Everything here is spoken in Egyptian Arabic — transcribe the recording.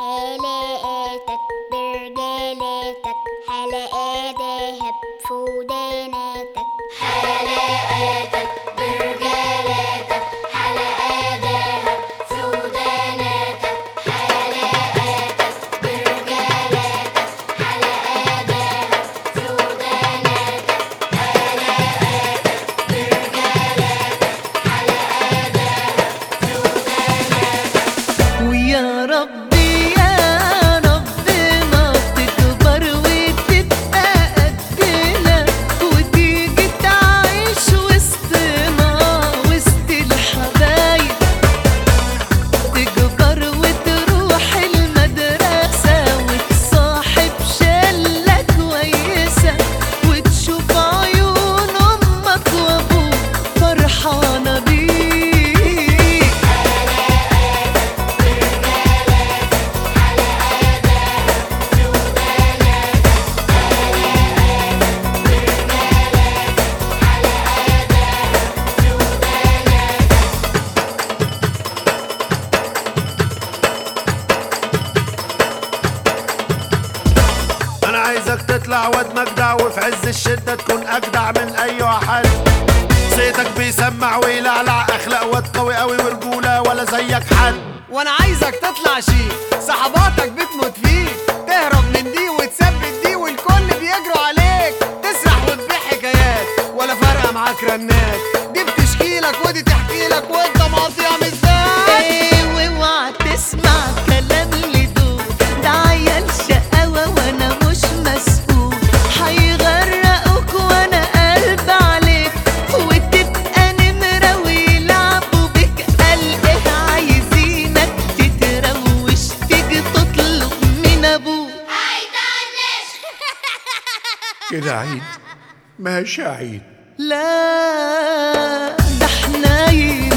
حلقاتك برجالاتك حلقات دهب في وداناتك حلقاتك برجالاتك حلقات دهب في وداناتك حلقاتك برجالاتك حلقات دهب في وداناتك حلقاتك برجالاتك حلقات دهب في وداناتك ويا ربي يا ربنا تكبر وتبقى قدنا وتيجي تعيش وسطنا وسط الحبايب تكبر وتروح المدرسة وتصاحب شلة كويسة وتشوف عيون أمك وأبوك فرحانة بيك انا عايزك تطلع واد مجدع وفي عز الشدة تكون اجدع من اي واحد صيتك بيسمع ويلعلع اخلاق واد قوي قوي ورجولة ولا زيك حد وانا عايزك تطلع شيك صحباتك بتموت فيك تهرب من دي وتثبت دي والكل بيجروا عليك تسرح وتبيع حكايات ولا فارقه معاك رنات دي بتشكيلك ودي تحكيلك وانت مقاطيع مزاج ايه واوعى تسمع كلام لدول ده عيال شقاوة وانا مش مسؤول هيغرقوك وانا قلب عليك وتبقى نمرة ويلعبوا بك قال ايه عايزينك تتروش تيجي تطلب من ابوك كده عيد ماشي عيد لا ده احنا